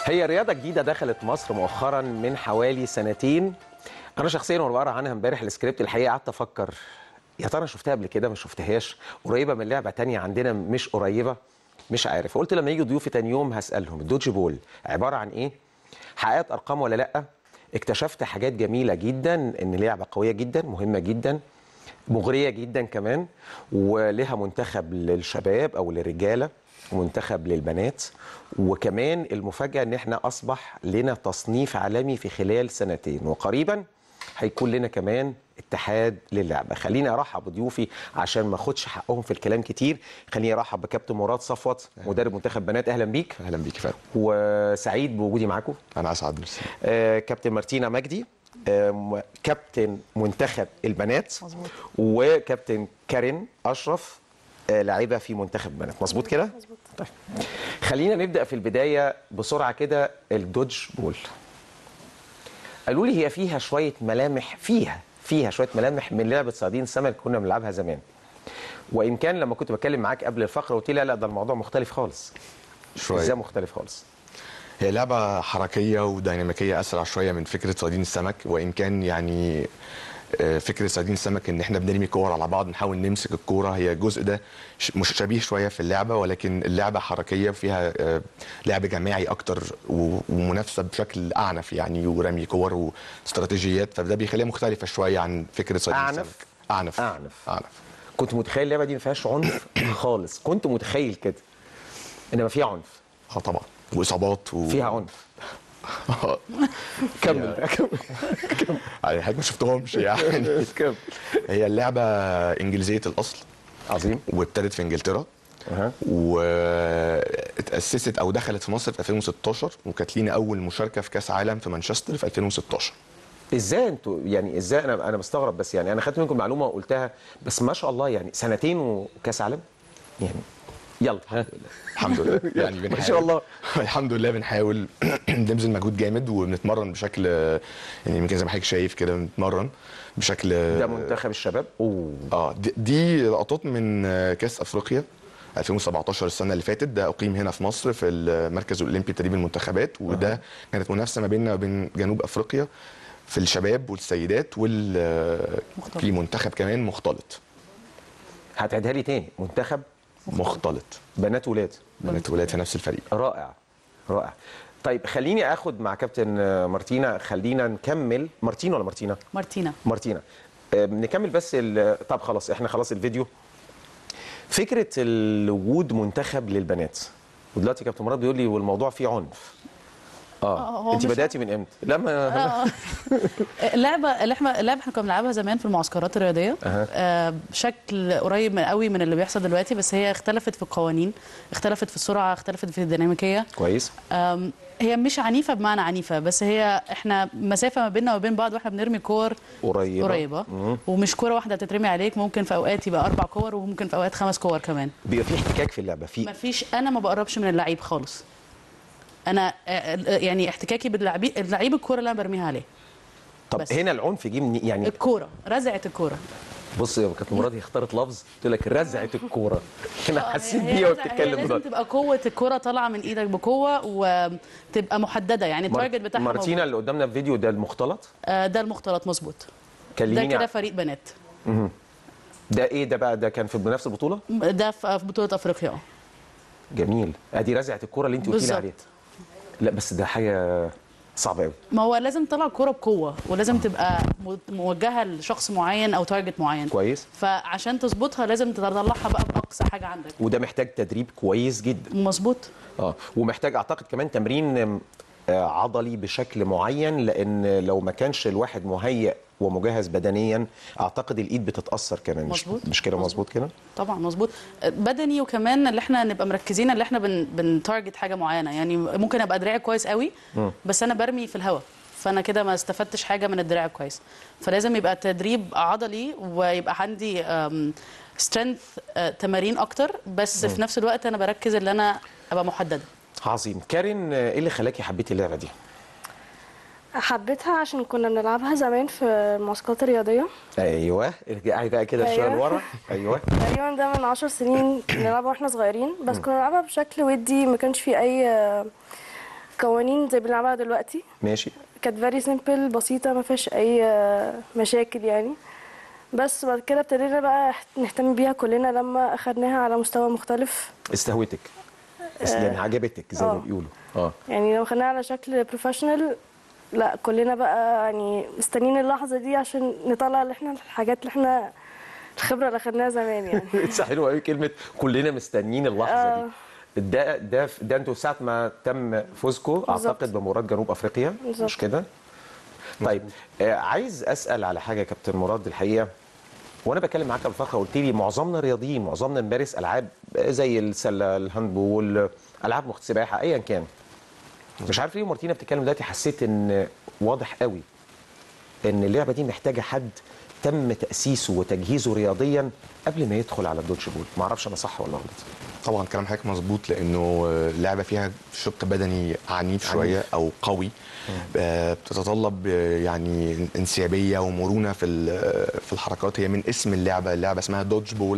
هي رياضة جديدة دخلت مصر مؤخرا من حوالي سنتين أنا شخصيا وأنا بقرا عنها امبارح السكريبت الحقيقة قعدت أفكر يا ترى شفتها قبل كده ما شفتهاش قريبة من لعبة تانية عندنا مش قريبة مش عارف قلت لما يجي ضيوفي تاني يوم هسألهم الدوج بول عبارة عن إيه حققت أرقام ولا لأ اكتشفت حاجات جميلة جدا إن لعبة قوية جدا مهمة جدا مغرية جدا كمان ولها منتخب للشباب أو للرجالة ومنتخب للبنات وكمان المفاجأة ان احنا اصبح لنا تصنيف عالمي في خلال سنتين وقريبا هيكون لنا كمان اتحاد للعبة خليني ارحب بضيوفي عشان ما اخدش حقهم في الكلام كتير خليني ارحب بكابتن مراد صفوت مدرب منتخب بنات اهلا بيك اهلا بيك فندم وسعيد بوجودي معاكم انا اسعد ميرسي آه كابتن مارتينا مجدي آه م- كابتن منتخب البنات مظبوط. وكابتن كارين اشرف آه لاعبه في منتخب بنات مظبوط كده مظبوط. طيب خلينا نبدا في البدايه بسرعه كده الدوج بول قالوا لي هي فيها شويه ملامح فيها فيها شويه ملامح من لعبه صيادين سمك كنا بنلعبها زمان وان كان لما كنت بتكلم معاك قبل الفقره قلت لي لا لا ده الموضوع مختلف خالص شوية. ازاي مختلف خالص هي لعبة حركية وديناميكية أسرع شوية من فكرة صيادين السمك وإن كان يعني آه، فكرة صيادين السمك إن إحنا بنرمي كور على بعض نحاول نمسك الكورة هي الجزء ده ش- مش شبيه شوية في اللعبة ولكن اللعبة حركية فيها آه، لعب جماعي أكتر و- ومنافسة بشكل أعنف يعني ورمي كور واستراتيجيات فده بيخليها مختلفة شوية عن فكرة صيادين أعنف؟ السمك أعنف أعنف. أعنف كنت متخيل اللعبه دي ما فيهاش عنف خالص كنت متخيل كده انما فيها عنف اه طبعا وإصابات و... فيها عنف كمل كمل يعني حاجة ما شفتهمش يعني كمل هي اللعبة إنجليزية الأصل عظيم وابتدت في انجلترا أها. واتأسست او دخلت في مصر في 2016 وكانت لينا اول مشاركه في كاس عالم في مانشستر في 2016 ازاي انتوا يعني ازاي انا انا مستغرب بس يعني انا خدت منكم معلومه وقلتها بس ما شاء الله يعني سنتين وكاس عالم يعني يلا ها. الحمد لله يعني بنحاول ما شاء الله. الحمد لله بنحاول بنبذل مجهود جامد وبنتمرن بشكل يعني يمكن زي ما حضرتك شايف كده بنتمرن بشكل ده منتخب الشباب اوه اه دي, دي لقطات من كاس افريقيا 2017 السنه اللي فاتت ده اقيم هنا في مصر في المركز الاولمبي لتدريب المنتخبات وده كانت منافسه ما بيننا وبين جنوب افريقيا في الشباب والسيدات وال مختلط. في منتخب كمان مختلط هتعيدها لي تاني منتخب مختلط بنات ولاد بنات وولاد في نفس الفريق رائع رائع طيب خليني اخد مع كابتن آه، مارتينا خلينا نكمل مارتينا ولا مارتينا مارتينا مارتينا آه، نكمل بس ال- طب خلاص احنا خلاص الفيديو فكره الوجود منتخب للبنات ودلوقتي كابتن مراد بيقول لي والموضوع فيه عنف آه، اه هو انت مش بداتي من امتى لما آه. اللعبه اللي احنا اللعبه احنا كنا بنلعبها زمان في المعسكرات الرياضيه أها. آه بشكل قريب من قوي من اللي بيحصل دلوقتي بس هي اختلفت في القوانين اختلفت في السرعه اختلفت في الديناميكيه كويس آم، هي مش عنيفه بمعنى عنيفه بس هي احنا مسافه ما بيننا وبين بعض واحنا بنرمي كور قريبه قريبه مم. ومش كوره واحده تترمي عليك ممكن في اوقات يبقى اربع كور وممكن في اوقات خمس كور كمان بيبقى في احتكاك في اللعبه في مفيش انا ما بقربش من اللعيب خالص انا آه، آه، يعني احتكاكي باللعيب اللعيب الكوره اللي انا برميها عليه طب بس. هنا العنف جه من يعني الكوره رزعه الكوره بص يا كابتن مراد هي اختارت لفظ قلت لك رزعه الكوره انا حسيت هي- هي بيها لازم- هي وبتتكلم لازم دلوقتي تبقى قوه الكوره طالعه من ايدك بقوه وتبقى محدده يعني مار- التارجت بتاعها مارتينا موجود. اللي قدامنا في فيديو ده المختلط آه، ده المختلط مظبوط ده كلميني كده عن- فريق بنات ده ايه ده بقى ده كان في نفس البطوله ده في في بطوله افريقيا اه جميل ادي رزعه الكوره اللي انت قلتي لي بالظبط. عليها لا بس ده حاجه صعبه قوي ما هو لازم تطلع الكوره بقوه ولازم تبقى م- موجهه لشخص معين او تارجت معين كويس فعشان تظبطها لازم تطلعها بقى باقصى حاجه عندك وده محتاج تدريب كويس جدا مظبوط اه ومحتاج اعتقد كمان تمرين آم، آه، عضلي بشكل معين لان لو ما كانش الواحد مهيئ ومجهز بدنيا اعتقد الايد بتتاثر كمان مش مظبوط. مش كده مظبوط. مظبوط كده طبعا مظبوط بدني وكمان اللي احنا نبقى مركزين اللي احنا بن بنتارجت حاجه معينه يعني ممكن ابقى دراعي كويس قوي بس انا برمي في الهواء فانا كده ما استفدتش حاجه من الدراع كويس فلازم يبقى تدريب عضلي ويبقى عندي سترينث تمارين اكتر بس في نفس الوقت انا بركز ان انا ابقى محدده عظيم كارين آه، ايه اللي خلاكي حبيتي اللعبه دي حبيتها عشان كنا بنلعبها زمان في المعسكرات الرياضية ايوه ارجعي بقى كده شويه أيوة. لورا ايوه تقريبا ده من عشر سنين بنلعبها واحنا صغيرين بس كنا بنلعبها بشكل ودي ما كانش فيه أي قوانين زي بنلعبها دلوقتي ماشي كانت فيري سيمبل بسيطة ما فيهاش أي آه، مشاكل يعني بس بعد كده ابتدينا بقى نهتم بيها كلنا لما أخدناها على مستوى مختلف استهوتك بس يعني عجبتك زي ما آه. بيقولوا اه يعني لو خدناها على شكل بروفيشنال لا كلنا بقى يعني مستنيين اللحظة دي عشان نطلع اللي احنا الحاجات اللي احنا الخبرة اللي أخدناها زمان يعني لسه حلوه قوي كلمه كلنا مستنيين اللحظه آه. دي ده ده ده انتوا ساعه ما تم فوزكم بالظبط. اعتقد بمباراه جنوب افريقيا بالظبط. مش كده؟ طيب آه عايز اسال على حاجه يا كابتن مراد الحقيقه وانا بتكلم معاك قبل فتره قلت لي معظمنا رياضيين معظمنا نمارس العاب زي السله الهاندبول العاب مخ سباحه ايا كان مش عارف ليه مارتينا بتتكلم دلوقتي حسيت ان واضح قوي ان اللعبه دي محتاجه حد تم تاسيسه وتجهيزه رياضيا قبل ما يدخل على الدوتش بول ما اعرفش انا صح ولا غلط طبعا كلام حضرتك مظبوط لانه اللعبه فيها شق بدني عنيف شويه او قوي آه، بتتطلب آه، يعني انسيابيه ومرونه في ال- في الحركات هي من اسم اللعبه اللعبه اسمها دوج بول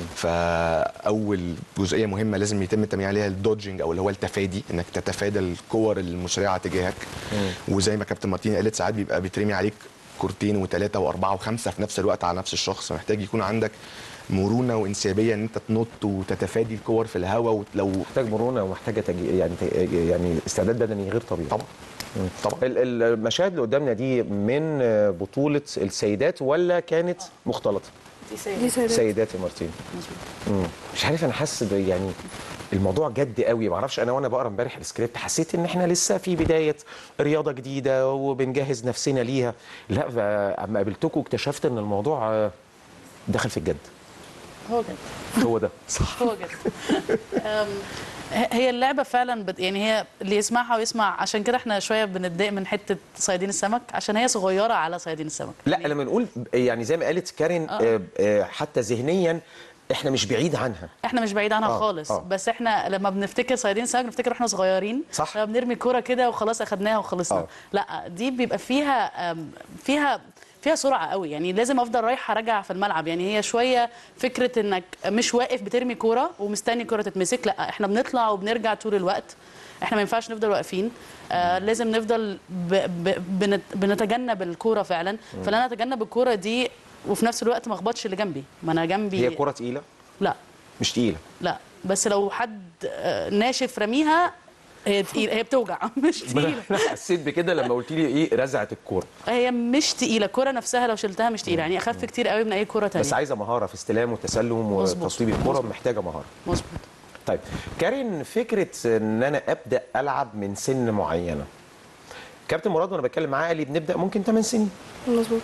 فاول جزئيه مهمه لازم يتم التمرين عليها الدوجنج او اللي هو التفادي انك تتفادى الكور المسرعه تجاهك وزي ما كابتن مارتين قالت ساعات بيبقى بيترمي عليك كورتين وثلاثه واربعه وخمسه في نفس الوقت على نفس الشخص محتاج يكون عندك مرونه وانسيابيه ان انت تنط وتتفادي الكور في الهواء ولو محتاج مرونه ومحتاجه تجي يعني يعني استعداد بدني غير طبيعي طبعا طبعا ال- ال- المشاهد اللي قدامنا دي من بطوله السيدات ولا كانت مختلطه دي سيدات سيدات يا مارتين مم. مش عارف انا حاسس ب- يعني الموضوع جد قوي ما اعرفش انا وانا بقرا امبارح السكريبت حسيت ان احنا لسه في بدايه رياضه جديده وبنجهز نفسنا ليها لا ف- اما قابلتكم اكتشفت ان الموضوع آه، دخل في الجد هو كده هو ده صح هو كده أم، هي اللعبه فعلا بت يعني هي اللي يسمعها ويسمع عشان كده احنا شويه بنتضايق من حته صيادين السمك عشان هي صغيره على صيادين السمك لا لما نقول يعني زي ما قالت كارين آه. آه حتى ذهنيا احنا مش بعيد عنها احنا مش بعيد عنها آه، خالص آه. بس احنا لما بنفتكر صيادين السمك بنفتكر احنا صغيرين صح. لما بنرمي كوره كده وخلاص اخدناها وخلصنا آه. لا دي بيبقى فيها أم، فيها فيها سرعه قوي يعني لازم افضل رايحه راجعه في الملعب يعني هي شويه فكره انك مش واقف بترمي كوره ومستني كوره تتمسك لا احنا بنطلع وبنرجع طول الوقت احنا ما ينفعش نفضل واقفين آه لازم نفضل ب ب بنت بنتجنب الكوره فعلا فانا اتجنب الكوره دي وفي نفس الوقت ما اخبطش اللي جنبي ما انا جنبي هي كره تقيله لا مش تقيله لا بس لو حد آه، ناشف رميها هي تقيلة هي بتوجع مش تقيلة انا حسيت بكده لما قلت لي ايه رزعت الكوره هي مش تقيلة الكرة نفسها لو شلتها مش تقيلة يعني أخف كتير قوي من أي كرة بس تانية عايزه مهاره في استلام وتسلم مظبوط. وتصويب الكوره محتاجه مهاره مظبوط طيب كارين فكره ان انا ابدا العب من سن معينه كابتن مراد وانا بتكلم معاه قال لي بنبدا ممكن 8 سنين مظبوط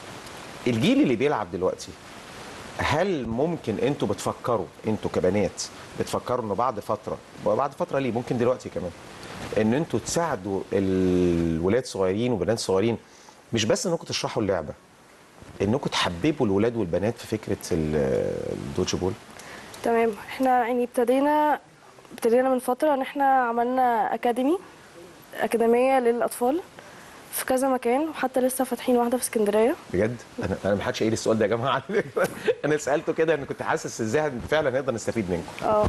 الجيل اللي بيلعب دلوقتي هل ممكن انتوا بتفكروا انتوا كبنات بتفكروا انه بعد فتره بعد فتره ليه ممكن دلوقتي كمان ان انتوا تساعدوا الولاد صغيرين وبنات صغيرين مش بس انكم تشرحوا اللعبه انكم تحببوا الولاد والبنات في فكره ال- الدوج بول تمام احنا يعني ابتدينا ابتدينا من فترة ان احنا عملنا اكاديمي اكاديمية للاطفال في كذا مكان وحتى لسه فاتحين واحدة في اسكندرية بجد انا انا ما حدش قايل السؤال ده يا جماعه على فكرة. انا سالته كده ان كنت حاسس ازاي فعلا نقدر نستفيد منكم اه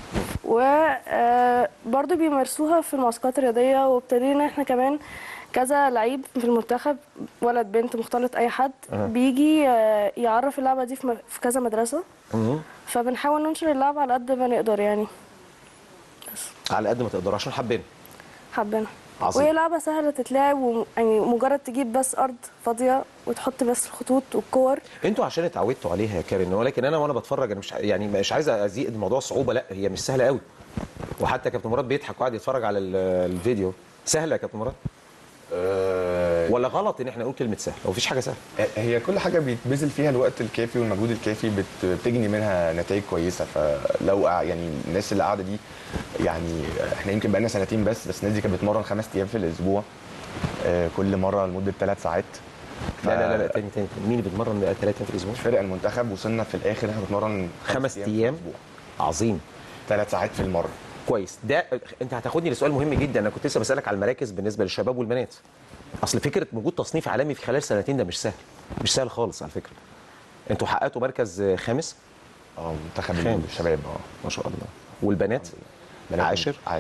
وبرضه بيمارسوها في المعسكرات الرياضية وابتدينا احنا كمان كذا لعيب في المنتخب ولد بنت مختلط اي حد بيجي آه، يعرف اللعبة دي في م- في كذا مدرسة فبنحاول ننشر اللعبة على قد ما نقدر يعني على قد ما تقدروا عشان حابين حابينها عظيم. وهي لعبة سهلة تتلعب و... يعني مجرد تجيب بس أرض فاضية وتحط بس الخطوط والكور انتوا عشان اتعودتوا عليها يا كارين ولكن انا وانا بتفرج انا مش يعني مش عايز ازيد الموضوع صعوبه لا هي مش سهله قوي وحتى كابتن مراد بيضحك وقاعد يتفرج على ال- الفيديو سهله يا كابتن مراد آه، ولا غلط ان احنا نقول كلمه سهله هو مفيش حاجه سهله هي كل حاجه بيتبذل فيها الوقت الكافي والمجهود الكافي بت- بتجني منها نتائج كويسه فلو قع- يعني الناس اللي قاعده دي يعني احنا يمكن بقالنا سنتين بس بس الناس دي كانت بتمرن خمس ايام في الاسبوع آه، كل مره لمده ثلاث ساعات لا لا لا, لا تاني تاني تاني. مين اللي بيتمرن ثلاثه في الاسبوع فرق المنتخب وصلنا في الاخر احنا بنتمرن خمس ايام عظيم ثلاث ساعات في المره كويس ده انت هتاخدني لسؤال مهم جدا انا كنت لسه بسالك على المراكز بالنسبه للشباب والبنات اصل فكره وجود تصنيف عالمي في خلال سنتين ده مش سهل مش سهل خالص على فكره انتوا حققتوا مركز خامس اه منتخب خامس. الشباب اه ما شاء الله والبنات بنات عاشر عاشر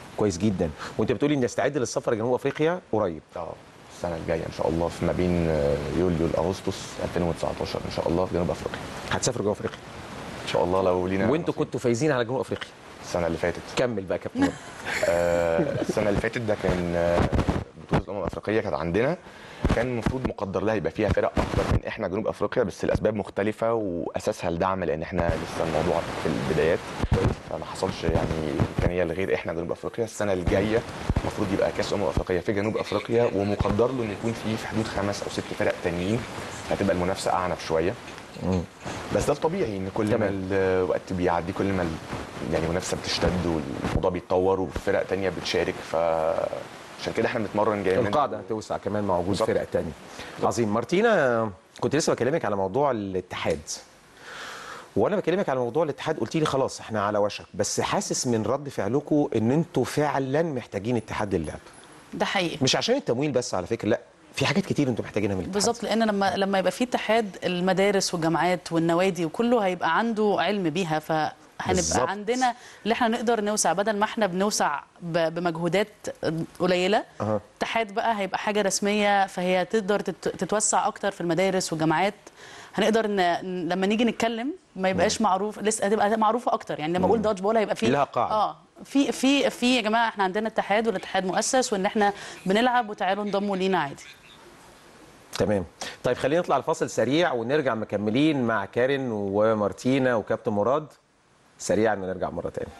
كويس جدا وانت بتقولي ان نستعد للسفر لجنوب افريقيا قريب اه السنه الجايه ان شاء الله في ما بين آه، يوليو لاغسطس 2019 ان شاء الله في جنوب افريقيا هتسافر جنوب افريقيا ان شاء الله لو لينا وانتوا نصيب. كنتوا فايزين على جنوب افريقيا السنه اللي فاتت كمل بقى يا كابتن مراد. آه، السنه اللي فاتت ده كان آه، بطوله الامم الافريقيه كانت عندنا كان المفروض مقدر لها يبقى فيها فرق اكتر من احنا جنوب افريقيا بس الاسباب مختلفه واساسها الدعم لان احنا لسه الموضوع في البدايات فما حصلش يعني امكانيه لغير احنا جنوب افريقيا السنه الجايه المفروض يبقى كاس امم افريقيا في جنوب افريقيا ومقدر له ان يكون فيه في حدود خمس او ست فرق تانيين هتبقى المنافسه اعنف شويه بس ده الطبيعي ان كل ما تمام. الوقت بيعدي كل ما ال- يعني المنافسه بتشتد والموضوع بيتطور وفرق تانية بتشارك ف عشان كده احنا بنتمرن جاي القاعده هتوسع كمان مع وجود بالظبط. فرق تانية عظيم مارتينا كنت لسه بكلمك على موضوع الاتحاد وانا بكلمك على موضوع الاتحاد قلت لي خلاص احنا على وشك بس حاسس من رد فعلكم ان انتوا فعلا محتاجين اتحاد للعب ده حقيقي مش عشان التمويل بس على فكره لا في حاجات كتير انتوا محتاجينها من الاتحاد بالظبط لان لما لما يبقى في اتحاد المدارس والجامعات والنوادي وكله هيبقى عنده علم بيها فهنبقى بالظبط. عندنا اللي احنا نقدر نوسع بدل ما احنا بنوسع ب- بمجهودات قليله أها. اتحاد بقى هيبقى حاجه رسميه فهي تقدر تت- تتوسع اكتر في المدارس والجامعات هنقدر ن... لما نيجي نتكلم ما يبقاش معروف لسه هتبقى معروفه اكتر يعني لما اقول داتش بول هيبقى في لها قاعدة. اه في في في يا جماعه احنا عندنا اتحاد والاتحاد مؤسس وان احنا بنلعب وتعالوا انضموا لينا عادي تمام طيب خلينا نطلع الفاصل سريع ونرجع مكملين مع كارين ومارتينا وكابتن مراد سريعا ونرجع مره تانية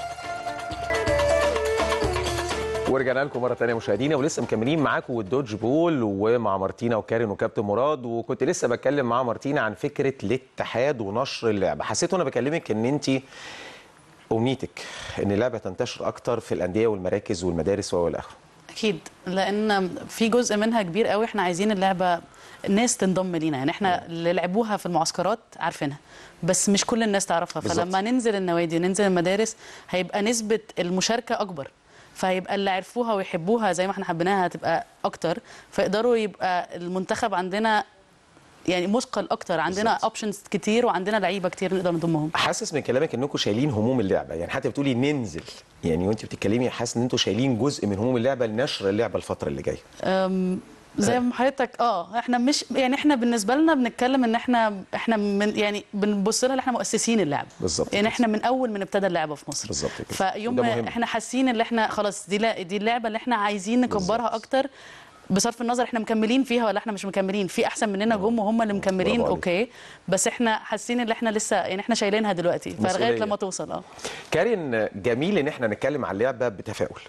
ورجعنا لكم مره تانية مشاهدينا ولسه مكملين معاكم والدوج بول ومع مارتينا وكارين وكابتن مراد وكنت لسه بتكلم مع مارتينا عن فكره الاتحاد ونشر اللعبه حسيت وانا بكلمك ان انت امنيتك ان اللعبه تنتشر اكتر في الانديه والمراكز والمدارس والى اخره اكيد لان في جزء منها كبير قوي احنا عايزين اللعبه الناس تنضم لينا يعني احنا اللي لعبوها في المعسكرات عارفينها بس مش كل الناس تعرفها بالظبط. فلما ننزل النوادي وننزل المدارس هيبقى نسبه المشاركه اكبر فهيبقى اللي عرفوها ويحبوها زي ما احنا حبيناها هتبقى اكتر فيقدروا يبقى المنتخب عندنا يعني مثقل اكتر عندنا بالظبط. اوبشنز كتير وعندنا لعيبه كتير نقدر نضمهم حاسس من كلامك انكم شايلين هموم اللعبه يعني حتى بتقولي ننزل يعني وانت بتتكلمي حاسس ان انتوا شايلين جزء من هموم اللعبه لنشر اللعبه الفتره اللي جايه أم، زي ما حضرتك اه احنا مش يعني احنا بالنسبه لنا بنتكلم ان احنا احنا من يعني بنبص لها ان احنا مؤسسين اللعبه بالظبط يعني كده. احنا من اول من ابتدى اللعبه في مصر بالظبط كده. فيوم وده ما مهم. احنا حاسين ان احنا خلاص دي لا دي اللعبه اللي احنا عايزين نكبرها بالظبط. اكتر بصرف النظر احنا مكملين فيها ولا احنا مش مكملين في احسن مننا جم وهم اللي مكملين برافو عليك. اوكي بس احنا حاسين ان احنا لسه يعني احنا شايلينها دلوقتي فلغايه مسؤولية. لما توصل اه كارين جميل ان احنا نتكلم عن اللعبه بتفاؤل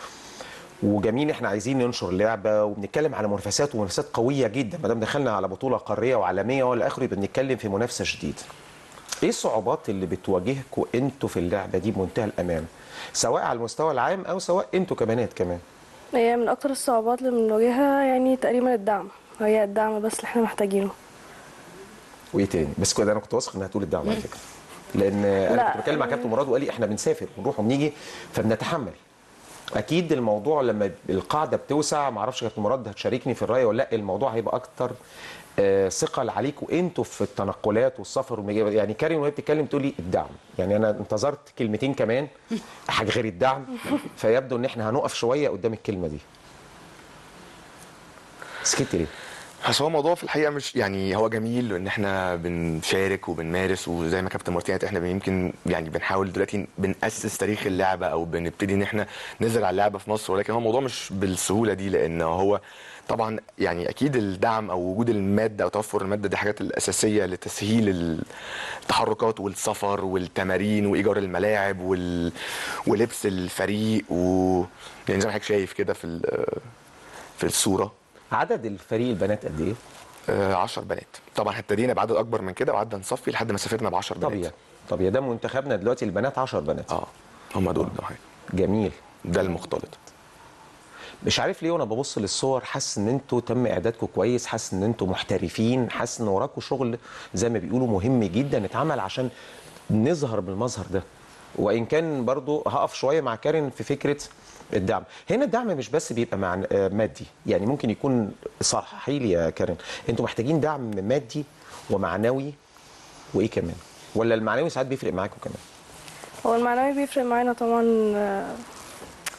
وجميل احنا عايزين ننشر اللعبه وبنتكلم على منافسات ومنافسات قويه جدا ما دام دخلنا على بطوله قاريه وعالميه والى اخره يبقى بنتكلم في منافسه شديده. ايه الصعوبات اللي بتواجهكم انتوا في اللعبه دي بمنتهى الامان؟ سواء على المستوى العام او سواء انتوا كبنات كمان. هي من اكتر الصعوبات اللي بنواجهها يعني تقريبا الدعم هي الدعم بس اللي احنا محتاجينه وايه تاني؟ بس كده انا كنت واثق انها تقول الدعم على فكره. لان انا لا. كنت بتكلم مع كابتن مراد وقال لي احنا بنسافر ونروح وبنيجي فبنتحمل. اكيد الموضوع لما القاعده بتوسع ما اعرفش كابتن مراد هتشاركني في الراي ولا لا الموضوع هيبقى اكتر آه، ثقل عليكم انتوا في التنقلات والسفر والمجيء يعني كارين وهي بتتكلم تقول لي الدعم يعني انا انتظرت كلمتين كمان حاجه غير الدعم فيبدو ان احنا هنقف شويه قدام الكلمه دي سكت ليه؟ بس هو الموضوع في الحقيقه مش يعني هو جميل ان احنا بنشارك وبنمارس وزي ما كابتن مارتين قالت احنا يمكن يعني بنحاول دلوقتي بنأسس تاريخ اللعبه او بنبتدي ان احنا نزرع اللعبه في مصر ولكن هو الموضوع مش بالسهوله دي لان هو طبعا يعني اكيد الدعم او وجود الماده او توفر الماده دي حاجات الاساسيه لتسهيل التحركات والسفر والتمارين وايجار الملاعب وال... ولبس الفريق و يعني زي ما حضرتك شايف كده في ال- في الصوره عدد الفريق البنات قد ايه؟ آه، 10 بنات طبعا احنا ابتدينا بعدد اكبر من كده وقعدنا نصفي لحد ما سافرنا ب 10 بنات طبيعي طبيعي ده منتخبنا دلوقتي البنات 10 بنات اه هم دول ده حاجة. جميل ده المختلط مش عارف ليه وانا ببص للصور حاسس ان انتوا تم اعدادكم كويس حاسس ان انتوا محترفين حاسس ان وراكم شغل زي ما بيقولوا مهم جدا اتعمل عشان نظهر بالمظهر ده وان كان برضو هقف شويه مع كارين في فكره الدعم هنا الدعم مش بس بيبقى مع آه، مادي يعني ممكن يكون صححي لي يا كارين انتوا محتاجين دعم مادي ومعنوي وايه كمان ولا المعنوي ساعات بيفرق معاكم كمان هو المعنوي بيفرق معانا طبعا آه،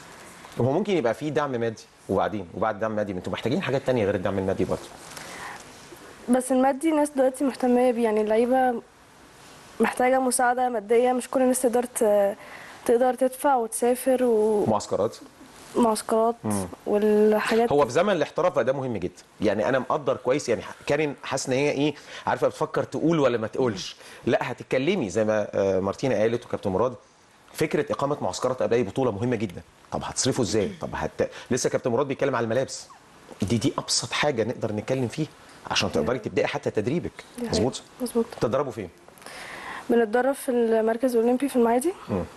هو ممكن يبقى في دعم مادي وبعدين وبعد دعم مادي انتوا محتاجين حاجات تانية غير الدعم المادي برضه بس المادي الناس دلوقتي مهتمية بيه يعني اللعيبة محتاجة مساعدة مادية مش كل الناس تقدر ت- تقدر تدفع وتسافر معسكرات ومعسكرات والحاجات هو في زمن الاحتراف بقى ده مهم جدا يعني انا مقدر كويس يعني كارين حاسه ان هي ايه عارفه بتفكر تقول ولا ما تقولش لا هتتكلمي زي ما آه، مارتينا قالت وكابتن مراد فكره اقامه معسكرات قبل اي بطوله مهمه جدا طب هتصرفوا ازاي طب هت... لسه كابتن مراد بيتكلم على الملابس دي دي ابسط حاجه نقدر نتكلم فيها عشان تقدري تبداي حتى تدريبك دي حقيقة. مظبوط مظبوط تدربوا فين بنتدرب في المركز الأولمبي في المعادي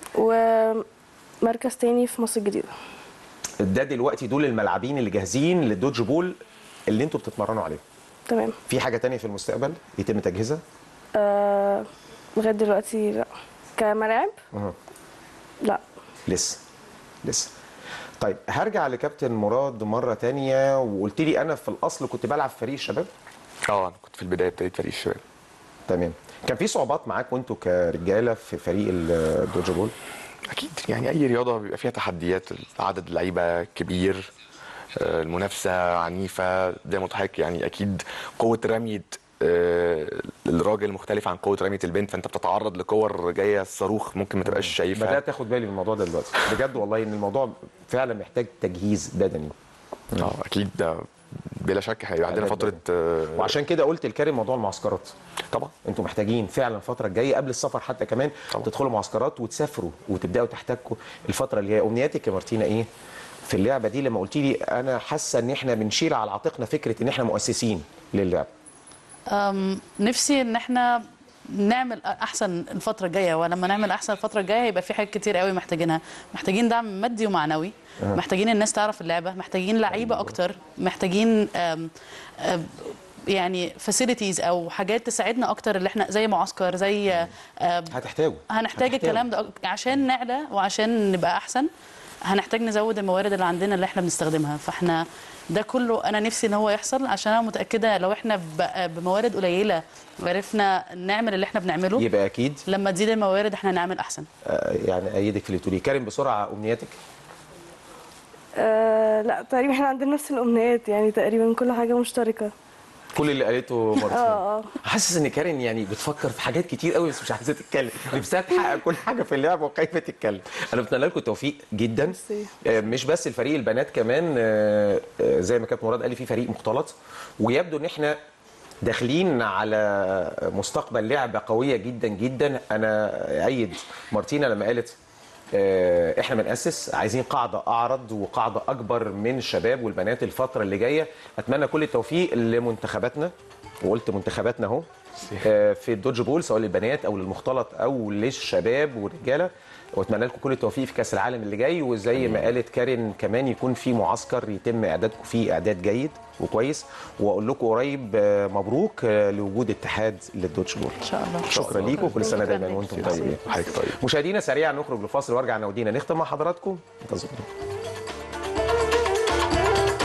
ومركز تاني في مصر الجديدة ده دلوقتي دول الملاعبين اللي جاهزين للدوج بول اللي انتوا بتتمرنوا عليه تمام في حاجه تانية في المستقبل يتم تجهيزها آه لغاية دلوقتي لا كملاعب أها. لا لسه لسه طيب هرجع لكابتن مراد مره تانية وقلت لي انا في الاصل كنت بلعب في فريق الشباب اه انا كنت في البدايه ابتديت فريق الشباب تمام كان في صعوبات معاك وانتوا كرجاله في فريق الدوج بول اكيد يعني اي رياضه بيبقى فيها تحديات عدد اللعيبه كبير آه، المنافسه عنيفه زي ما قلت لحضرتك يعني اكيد قوه رميه آه، الراجل مختلفه عن قوه رميه البنت فانت بتتعرض لكور جايه صاروخ ممكن ما تبقاش شايفها بدات اخد بالي من الموضوع ده دلوقتي بجد والله ان الموضوع فعلا محتاج تجهيز بدني اه اكيد ده بلا شك هيبقى عندنا عدد فتره آه، وعشان كده قلت لكريم موضوع المعسكرات طبعا انتوا محتاجين فعلا الفتره الجايه قبل السفر حتى كمان طبعا. تدخلوا معسكرات وتسافروا وتبداوا تحتكوا الفتره اللي هي امنياتك يا مارتينا ايه في اللعبه دي لما قلت لي انا حاسه ان احنا بنشيل على عاتقنا فكره ان احنا مؤسسين للعبه أم، نفسي ان احنا نعمل احسن الفتره الجايه ولما نعمل احسن الفتره الجايه يبقى في حاجات كتير قوي محتاجينها محتاجين دعم مادي ومعنوي محتاجين الناس تعرف اللعبه محتاجين لعيبه اكتر محتاجين أم، أم، يعني فاسيلتيز او حاجات تساعدنا اكتر اللي احنا زي معسكر زي أم، هتحتاجوا هنحتاج الكلام ده أك- عشان نعلى وعشان نبقى احسن هنحتاج نزود الموارد اللي عندنا اللي احنا بنستخدمها فاحنا ده كله انا نفسي ان هو يحصل عشان انا متاكده لو احنا ب- بموارد قليله عرفنا نعمل اللي احنا بنعمله يبقى اكيد لما تزيد الموارد احنا هنعمل احسن آه، يعني ايدك في اللي تقوليه كريم بسرعه امنياتك آه لا تقريبا احنا عندنا نفس الأمنيات يعني تقريبا كل حاجة مشتركة كل اللي قالته مارتينا اه اه حاسس ان كارين يعني بتفكر في حاجات كتير قوي بس مش عايزه تتكلم نفسها تحقق كل حاجه في اللعبه وخايفه تتكلم انا بتمنى لكم التوفيق جدا ميرسي. آه، مش بس الفريق البنات كمان آه، آه، زي ما كابتن مراد قال لي في فريق مختلط ويبدو ان احنا داخلين على مستقبل لعبه قويه جدا جدا انا ايد مارتينا لما قالت آه، احنا بنأسس عايزين قاعده اعرض وقاعده اكبر من الشباب والبنات الفتره اللي جايه اتمنى كل التوفيق لمنتخباتنا وقلت منتخباتنا اهو آه، في الدوج بول سواء للبنات او للمختلط او للشباب والرجاله واتمنى لكم كل التوفيق في كاس العالم اللي جاي وزي ما قالت كارين كمان يكون في معسكر يتم اعدادكم فيه اعداد جيد وكويس واقول لكم قريب آه، مبروك آه، لوجود اتحاد للدوج بول ان شاء الله شكرا ليكم وكل سنه شكراً دايما ليك. وانتم ميرسي. طيبين حضرتك طيب مشاهدينا سريعا نخرج لفاصل وارجع نودينا نختم مع حضراتكم انتظرونا